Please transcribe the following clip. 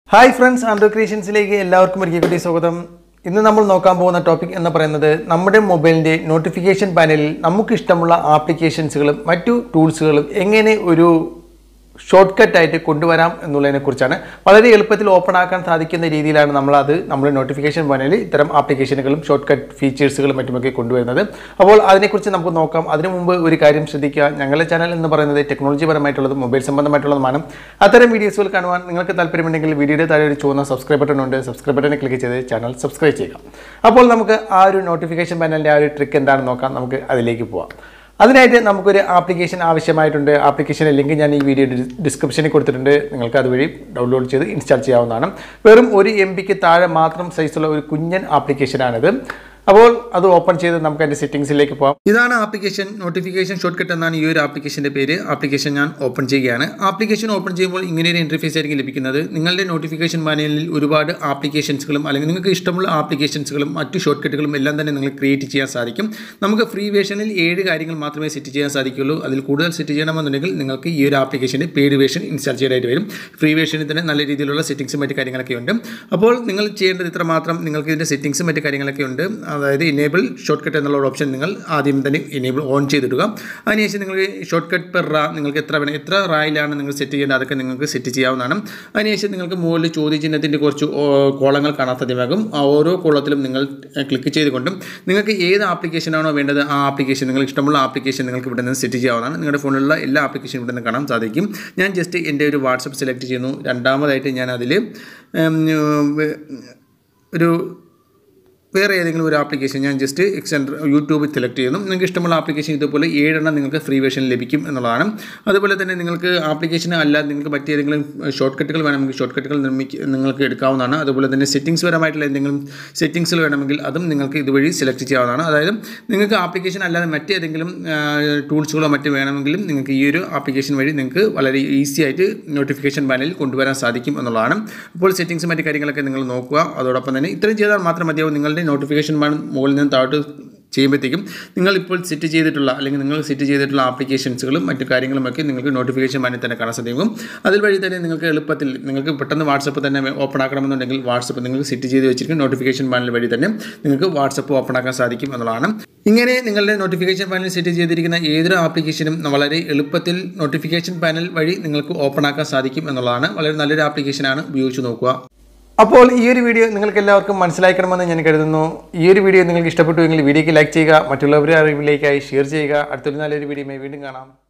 hi friends ആൻഡ്രോ ക്രിയേഷൻസിലേക്ക് എല്ലാവർക്കും ഒരിക്കൽ കൂടി സ്വാഗതം ഇന്ന് നമ്മൾ നോക്കാൻ പോകുന്ന ടോപ്പിക് എന്ന് പറയുന്നത് നമ്മുടെ മൊബൈലിൻ്റെ നോട്ടിഫിക്കേഷൻ പാനലിൽ നമുക്ക് ഇഷ്ടമുള്ള ആപ്ലിക്കേഷൻസുകളും മറ്റു ടൂൾസുകളും എങ്ങനെ ഒരു ഷോർട്ട് കട്ടായിട്ട് കൊണ്ടുവരാം എന്നുള്ളതിനെ കുറിച്ചാണ് വളരെ എളുപ്പത്തിൽ ഓപ്പൺ ആക്കാൻ സാധിക്കുന്ന രീതിയിലാണ് നമ്മളത് നമ്മുടെ നോട്ടിഫിക്കേഷൻ പാനലിൽ ഇത്തരം ആപ്ലിക്കേഷനുകളും ഷോർട്ട് കട്ട് ഫീച്ചേഴ്സുകളും മറ്റുമൊക്കെ കൊണ്ടുവരുന്നത് അപ്പോൾ അതിനെക്കുറിച്ച് നമുക്ക് നോക്കാം അതിനു മുമ്പ് ഒരു കാര്യം ശ്രദ്ധിക്കുക ഞങ്ങളുടെ ചാനൽ എന്ന് പറയുന്നത് ടെക്നോളജി പരമായിട്ടുള്ളതും മൊബൈൽ സംബന്ധമായിട്ടുള്ളതുമാണ് അത്തരം വീഡിയോസുകൾ കാണുവാൻ നിങ്ങൾക്ക് താല്പര്യമുണ്ടെങ്കിൽ വീഡിയോയുടെ താഴെ ഒരു ചുവന്ന സബ്സ്ക്രൈബ് ബട്ടൺ ഉണ്ട് സബ്സ്ക്രൈബ് ബട്ടനെ ക്ലിക്ക് ചെയ്ത് ചാനൽ സബ്സ്ക്രൈബ് ചെയ്യുക അപ്പോൾ നമുക്ക് ആ ഒരു നോട്ടിഫിക്കേഷൻ പാനലിൻ്റെ ആ ഒരു ട്രിക്ക് എന്താണെന്ന് നോക്കാം നമുക്ക് അതിലേക്ക് പോവാം അതിനായിട്ട് നമുക്കൊരു ആപ്ലിക്കേഷൻ ആവശ്യമായിട്ടുണ്ട് ആപ്ലിക്കേഷൻ്റെ ലിങ്ക് ഞാൻ ഈ വീഡിയോ ഡിസ്ക്രിപ്ഷനിൽ കൊടുത്തിട്ടുണ്ട് നിങ്ങൾക്ക് അതുവഴി ഡൗൺലോഡ് ചെയ്ത് ഇൻസ്റ്റാൾ ചെയ്യാവുന്നതാണ് വെറും ഒരു എം ബിക്ക് താഴെ മാത്രം സൈസുള്ള ഒരു കുഞ്ഞൻ ആപ്ലിക്കേഷനാണിത് അപ്പോൾ അത് ഓപ്പൺ ചെയ്ത് നമുക്ക് അതിൻ്റെ സെറ്റിംഗ്സിലേക്ക് പോകാം ഇതാണ് ആപ്ലിക്കേഷൻ നോട്ടിഫിക്കേഷൻ ഷോർട്ട് കട്ട് എന്നാണ് ഈ ഒരു ആപ്ലിക്കേഷൻ്റെ പേര് ആപ്ലിക്കേഷൻ ഞാൻ ഓപ്പൺ ചെയ്യുകയാണ് ആപ്ലിക്കേഷൻ ഓപ്പൺ ചെയ്യുമ്പോൾ ഇങ്ങനെ ഒരു ഇൻ്റർഫേസ് ആയിരിക്കും ലഭിക്കുന്നത് നിങ്ങളുടെ നോട്ടിഫിക്കേഷൻ പാനലിൽ ഒരുപാട് ആപ്ലിക്കേഷൻസുകളും അല്ലെങ്കിൽ നിങ്ങൾക്ക് ഇഷ്ടമുള്ള ആപ്ലിക്കേഷൻസുകളും മറ്റു ഷോർട്ട് കട്ടുകളും എല്ലാം തന്നെ നിങ്ങൾ ക്രിയേറ്റ് ചെയ്യാൻ സാധിക്കും നമുക്ക് ഫ്രീ വേഷനിൽ ഏഴ് കാര്യങ്ങൾ മാത്രമേ സെറ്റ് ചെയ്യാൻ സാധിക്കുള്ളൂ അതിൽ കൂടുതൽ സെറ്റ് ചെയ്യണമെന്നുണ്ടെങ്കിൽ നിങ്ങൾക്ക് ഈ ഒരു ആപ്ലിക്കേഷൻ്റെ പെയ്ഡ് വേഷൻ ഇൻസ്റ്റാൾ ചെയ്യേണ്ടതായിട്ട് വരും ഫ്രീ വേഷനിൽ തന്നെ നല്ല രീതിയിലുള്ള സെറ്റിംഗ്സും മറ്റു കാര്യങ്ങളൊക്കെ ഉണ്ട് അപ്പോൾ നിങ്ങൾ ചെയ്യേണ്ടത് ഇത്ര മാത്രം നിങ്ങൾക്ക് ഇതിൻ്റെ സെറ്റിംഗ്സും മറ്റു കാര്യങ്ങളൊക്കെ ഉണ്ട് അതായത് ഇനേബിൾ ഷോർട്ട് കട്ട് എന്നുള്ള ഒരു ഓപ്ഷൻ നിങ്ങൾ ആദ്യം തന്നെ ഇനേബിൾ ഓൺ ചെയ്തിടുക അതിനുശേഷം നിങ്ങൾ ഷോർട്ട് കട്ട് പെർ റാ നിങ്ങൾക്ക് എത്ര വേണം എത്ര റായിലാണ് നിങ്ങൾ സെറ്റ് ചെയ്യേണ്ടത് അതൊക്കെ നിങ്ങൾക്ക് സെറ്റ് ചെയ്യാവുന്നതാണ് അതിനുശേഷം നിങ്ങൾക്ക് മുകളിൽ ചോദ്യചിഹ്നത്തിൻ്റെ കുറച്ച് ഓ- കോളങ്ങൾ കാണാൻ സാധ്യമാകും ആ ഓരോ കോളത്തിലും നിങ്ങൾ ക്ലിക്ക് ചെയ്തുകൊണ്ടും നിങ്ങൾക്ക് ഏത് ആപ്ലിക്കേഷനാണോ വേണ്ടത് ആ ആപ്ലിക്കേഷൻ നിങ്ങൾക്ക് ഇഷ്ടമുള്ള ആപ്ലിക്കേഷൻ നിങ്ങൾക്ക് ഇവിടെ നിന്ന് സെറ്റ് ചെയ്യാവുന്നതാണ് നിങ്ങളുടെ ഫോണിലുള്ള എല്ലാ ആപ്ലിക്കേഷനും ഇവിടെ നിന്ന് കാണാൻ സാധിക്കും ഞാൻ ജസ്റ്റ് എൻ്റെ ഒരു വാട്സപ്പ് സെലക്ട് ചെയ്യുന്നു രണ്ടാമതായിട്ട് ഞാൻ അതിൽ ഒരു വേറെ ഏതെങ്കിലും ഒരു ആപ്ലിക്കേഷൻ ഞാൻ ജസ്റ്റ് എക്സെൻഡർ യൂട്യൂബ് സെലക്ട് ചെയ്യുന്നു നിങ്ങൾക്ക് ഇഷ്ടമുള്ള ആപ്ലിക്കേഷൻ ഇതുപോലെ ഏഴെണ്ണം നിങ്ങൾക്ക് ഫ്രീ വേഷൻ ലഭിക്കും എന്നുള്ളതാണ് അതുപോലെ തന്നെ നിങ്ങൾക്ക് ആപ്ലിക്കേഷൻ അല്ലാതെ നിങ്ങൾക്ക് മറ്റേതെങ്കിലും ഷോർട്ട് കട്ടുകൾ വേണമെങ്കിൽ ഷോർട്ട് കട്ടുകൾ നിർമ്മിക്ക നിങ്ങൾക്ക് എടുക്കാവുന്നതാണ് അതുപോലെ തന്നെ സെറ്റിംഗ്സ് പരമായിട്ടുള്ള എന്തെങ്കിലും സെറ്റിംഗ്സിൽ വേണമെങ്കിൽ അതും നിങ്ങൾക്ക് ഇതുവഴി സെലക്ട് ചെയ്യാവുന്നതാണ് അതായത് നിങ്ങൾക്ക് ആപ്ലിക്കേഷൻ അല്ലാതെ മറ്റേതെങ്കിലും ടൂൾസുകളോ മറ്റ് വേണമെങ്കിലും നിങ്ങൾക്ക് ഈ ഒരു ആപ്ലിക്കേഷൻ വഴി നിങ്ങൾക്ക് വളരെ ഈസി ആയിട്ട് നോട്ടിഫിക്കേഷൻ പാനലിൽ കൊണ്ടുവരാൻ സാധിക്കും എന്നുള്ളതാണ് അപ്പോൾ സെറ്റിംഗ്സ് മറ്റു കാര്യങ്ങളൊക്കെ നിങ്ങൾ നോക്കുക അതോടൊപ്പം തന്നെ ഇത്രയും ചെയ്താൽ മാത്രം മതിയാവും നിങ്ങളുടെ നോട്ടിഫിക്കേഷൻ പാൻ മുകളിൽ നിന്ന് താഴോട്ട് ചെയ്യുമ്പോഴത്തേക്കും നിങ്ങൾ ഇപ്പോൾ സെറ്റ് ചെയ്തിട്ടുള്ള അല്ലെങ്കിൽ നിങ്ങൾ സെറ്റ് ചെയ്തിട്ടുള്ള ആപ്ലിക്കേഷൻസുകളും മറ്റു കാര്യങ്ങളുമൊക്കെ നിങ്ങൾക്ക് നോട്ടിഫിക്കേഷൻ പാനിൽ തന്നെ കാണാൻ സാധിക്കും അതിൽ വഴി തന്നെ നിങ്ങൾക്ക് എളുപ്പത്തിൽ നിങ്ങൾക്ക് പെട്ടെന്ന് വാട്സപ്പ് തന്നെ ഓപ്പൺ ആക്കണമെന്നുണ്ടെങ്കിൽ വാട്സപ്പ് നിങ്ങൾക്ക് സെറ്റ് ചെയ്ത് വെച്ചിരിക്കും നോട്ടിഫിക്കേഷൻ പാനൽ വഴി തന്നെ നിങ്ങൾക്ക് വാട്സപ്പ് ഓപ്പൺ ആക്കാൻ സാധിക്കും എന്നുള്ളതാണ് ഇങ്ങനെ നിങ്ങളുടെ നോട്ടിഫിക്കേഷൻ പാനൽ സെറ്റ് ചെയ്തിരിക്കുന്ന ഏതൊരു ആപ്ലിക്കേഷനും വളരെ എളുപ്പത്തിൽ നോട്ടിഫിക്കേഷൻ പാനൽ വഴി നിങ്ങൾക്ക് ഓപ്പൺ ആക്കാൻ സാധിക്കും എന്നുള്ളതാണ് വളരെ നല്ലൊരു ആപ്ലിക്കേഷനാണ് ഉപയോഗിച്ച് നോക്കുക അപ്പോൾ ഈ ഒരു വീഡിയോ നിങ്ങൾക്ക് എല്ലാവർക്കും മനസ്സിലാക്കണമെന്ന് ഞാൻ കരുതുന്നു ഈ ഒരു വീഡിയോ നിങ്ങൾക്ക് ഇഷ്ടപ്പെട്ടുവെങ്കിൽ വീഡിയോക്ക് ലൈക്ക് ചെയ്യുക മറ്റുള്ളവരുടെ അറിവിലേക്കായി ഷെയർ ചെയ്യുക അടുത്തൊരു നല്ലൊരു വീഡിയോയുമായി വീണ്ടും കാണാം